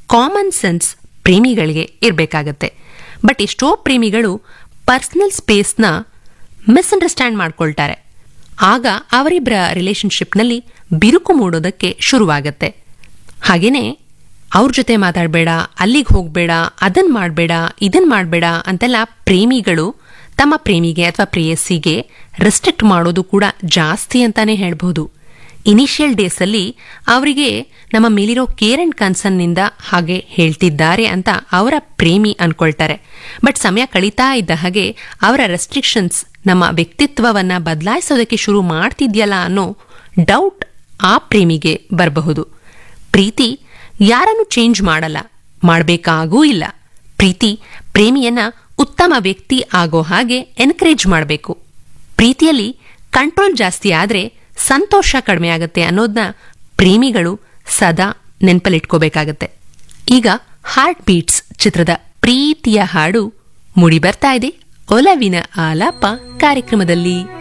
common sense ಪ್ರೇಮಿಗಳಿಗೆ ಇರಬೇಕಾಗತ್ತೆ but ಎಷ್ಟೋ ಪ್ರೇಮಿಗಳು ಪರ್ಸನಲ್ ಸ್ಪೇಸ್ನ ಮಿಸ್ಅಂಡರ್ಸ್ಟ್ಯಾಂಡ್ ಮಾಡ್ಕೊಳ್ತಾರೆ ಆಗ ಅವರಿಬ್ಬರ ರಿಲೇಶನ್ಶಿಪ್ನಲ್ಲಿ ಬಿರುಕು ಮೂಡೋದಕ್ಕೆ ಶುರುವಾಗತ್ತೆ ಹಾಗೇನೆ ಅವ್ರ ಜೊತೆ ಮಾತಾಡಬೇಡ ಅಲ್ಲಿಗೆ ಹೋಗಬೇಡ ಅದನ್ ಮಾಡಬೇಡ ಇದನ್ ಮಾಡಬೇಡ ಅಂತೆಲ್ಲ ಪ್ರೇಮಿಗಳು ತಮ್ಮ ಪ್ರೇಮಿಗೆ ಅಥವಾ ಪ್ರೇಯಸಿಗೆ ರೆಸ್ಟ್ರಿಕ್ಟ್ ಮಾಡೋದು ಕೂಡ ಜಾಸ್ತಿ ಅಂತಾನೆ ಹೇಳ್ಬೋದು ಇನಿಷಿಯಲ್ ಡೇಸಲ್ಲಿ ಅವರಿಗೆ ನಮ್ಮ ಮೇಲಿರೋ ಕೇರ್ ಅಂಡ್ ಕನ್ಸರ್ನ್ನಿಂದ ಹಾಗೆ ಹೇಳ್ತಿದ್ದಾರೆ ಅಂತ ಅವರ ಪ್ರೇಮಿ ಅನ್ಕೊಳ್ತಾರೆ ಬಟ್ ಸಮಯ ಕಳೀತಾ ಇದ್ದ ಹಾಗೆ ಅವರ ರೆಸ್ಟ್ರಿಕ್ಷನ್ಸ್ ನಮ್ಮ ವ್ಯಕ್ತಿತ್ವವನ್ನ ಬದಲಾಯಿಸೋದಕ್ಕೆ ಶುರು ಮಾಡ್ತಿದ್ಯಲ್ಲ ಅನ್ನೋ ಡೌಟ್ ಆ ಪ್ರೇಮಿಗೆ ಬರಬಹುದು ಪ್ರೀತಿ ಯಾರನ್ನು ಚೇಂಜ್ ಮಾಡಲ್ಲ ಮಾಡಬೇಕಾಗೂ ಇಲ್ಲ ಪ್ರೀತಿ ಪ್ರೇಮಿಯನ್ನ ಉತ್ತಮ ವ್ಯಕ್ತಿ ಆಗೋ ಹಾಗೆ ಎನ್ಕರೇಜ್ ಮಾಡಬೇಕು ಪ್ರೀತಿಯಲ್ಲಿ ಕಂಟ್ರೋಲ್ ಜಾಸ್ತಿ ಆದ್ರೆ ಸಂತೋಷ ಕಡಿಮೆ ಆಗುತ್ತೆ ಅನ್ನೋದನ್ನ ಪ್ರೇಮಿಗಳು ಸದಾ ನೆನಪಲ್ಲಿಟ್ಕೋಬೇಕಾಗತ್ತೆ ಈಗ ಹಾರ್ಟ್ ಬೀಟ್ಸ್ ಚಿತ್ರದ ಪ್ರೀತಿಯ ಹಾಡು ಮುಡಿ ಬರ್ತಾ ಇದೆ ಒಲವಿನ ಆಲಾಪ ಕಾರ್ಯಕ್ರಮದಲ್ಲಿ